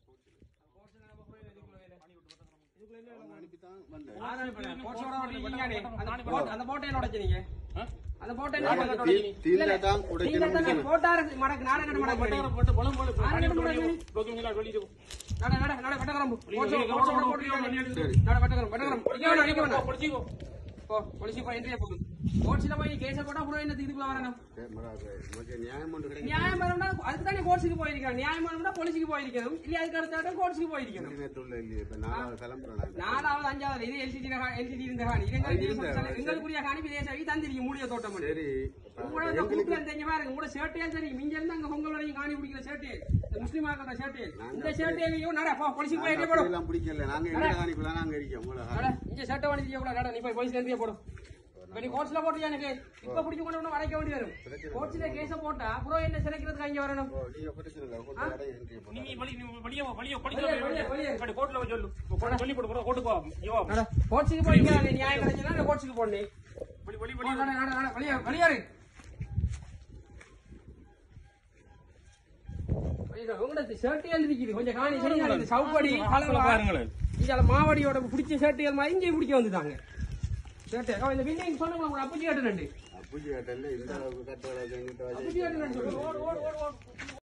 அனுப்பித்தான் வந்தேன் அந்த போட்டோ என்ன உடைச்சீங்க அந்த போட்டோ என்ன நாடக தீ- தீர்ந்தா தான் உடைக்கணும் நீங்க போட்டாரு மடக்கு நாடகம் மடக்கு நட நட நட வெட்டகரம் போச்சு போச்சு போட்டு நட வெட்டகரம் வெட்டகரம் அடிக்க அடிக்க வேண்டாம் போ போலீஸ் போய் என்ட்ரியா போடு கோட்ஸ்ல போய் கேஸ் போட்டா அப்புறம் என்ன இதுக்குள்ள வரணும் சரி, மறாது. உனக்கு நியாயம் ஒன்று கிடைக்கும் நியாயம் வரணும்னா அதுக்கு தானே கோட்ஸுக்கு போயிருக்கணும் நியாயம் வரணும்னா போலீஸுக்கு போயிருக்கணும் இல்ல அதுக்கு அடுத்த கோட்ஸுக்கு போயிருக்கணும் நேரத்துல இல்லையே இப்ப நாலாவது கிளம்புறேன் நான். நாலாவது அஞ்சாவது இது எல்சிடி எல்சிடி இருந்த காணி இது எங்களுக்கு எங்களுக்குரிய காணி விதேசாவி தந்திருக்கு மூலிய தோட்டம் பண்ணி. சரி இப்ப உங்களோட இந்த குரூப்ல இந்த இங்க பாருங்க உங்களோட ஷர்ட்டே சரி மிஞ்ச இருந்து அங்க பொங்கல் வரைக்கும் காணி பிடிக்கிற ஷர்ட்டு இந்த முஸ்லீம் ஆக்கிற ஷர்ட்டு இந்த ஷர்ட்டையும் நட போ போலீஸுக்கு போய் எங்கே போடும் எல்லாம் பிடிக்கல நாங்க எங்க காணிக்குள்ள நாங்க இருக்கோம் உங்களை நட இங்க ஷர்ட்டை வாங்கி கூட நட நீ போய் போலீஸ் என்ட்ரியா போடும் இப்ப நீ கோர்ட்ஸ்ல போட்டியா எனக்கு இப்ப பிடிச்சு கொண்டு வந்து வரைக்க வேண்டி வரும் கோர்ட்ஸ்ல கேஸ போட்டா அப்புறம் என்ன சிறைக்கிறதுக்கு அங்க வரணும் ஓ, நீங்க பிரச்சனை இல்லை கொண்டு வர entry போடுங்க. நட கோர்ட்ஸுக்கு போய் நியாயம் கிடைச்சா கோர்ட்ஸுக்கு போடணும் நட நட நட வெளியே வெளியாரு உங்களுக்கு ஷர்ட் எழுதிக்குது கொஞ்சம் காணி சரியா இந்த சவுப்படி கலவலா இதால மாவடியோட பிடிச்ச ஷர்ட்டுகள் மாதிரி இங்கே பிடிக்க வந்துட்டாங்க ஷர்ட் இந்த பில்டிங் சொன்னாங்க உங்க அப்பச்சி கேட்டு அப்புஜி கட்டல இந்த அளவுக்கு கட்டுறதுக்கு அப்பச்சி கேட்டு சொல்லுங்க